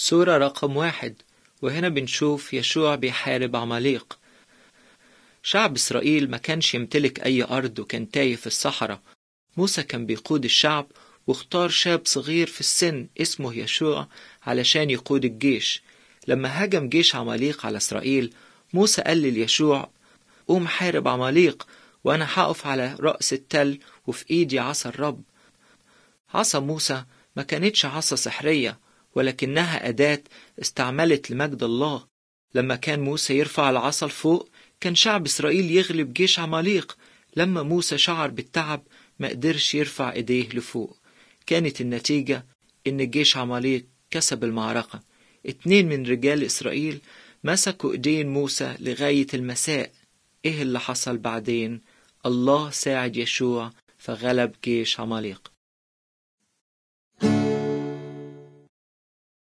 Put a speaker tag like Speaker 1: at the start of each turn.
Speaker 1: صورة رقم واحد وهنا بنشوف يشوع بيحارب عماليق شعب إسرائيل ما كانش يمتلك أي أرض وكان تايه في الصحراء موسى كان بيقود الشعب واختار شاب صغير في السن اسمه يشوع علشان يقود الجيش لما هجم جيش عماليق على إسرائيل موسى قال ليشوع قوم حارب عماليق وأنا هقف على رأس التل وفي إيدي عصا الرب عصا موسى ما كانتش عصا سحرية ولكنها أداة استعملت لمجد الله لما كان موسى يرفع العصا لفوق كان شعب إسرائيل يغلب جيش عماليق لما موسى شعر بالتعب ما قدرش يرفع إيديه لفوق كانت النتيجة إن جيش عماليق كسب المعركة اتنين من رجال إسرائيل مسكوا إيدين موسى لغاية المساء إيه اللي حصل بعدين الله ساعد يشوع فغلب جيش عماليق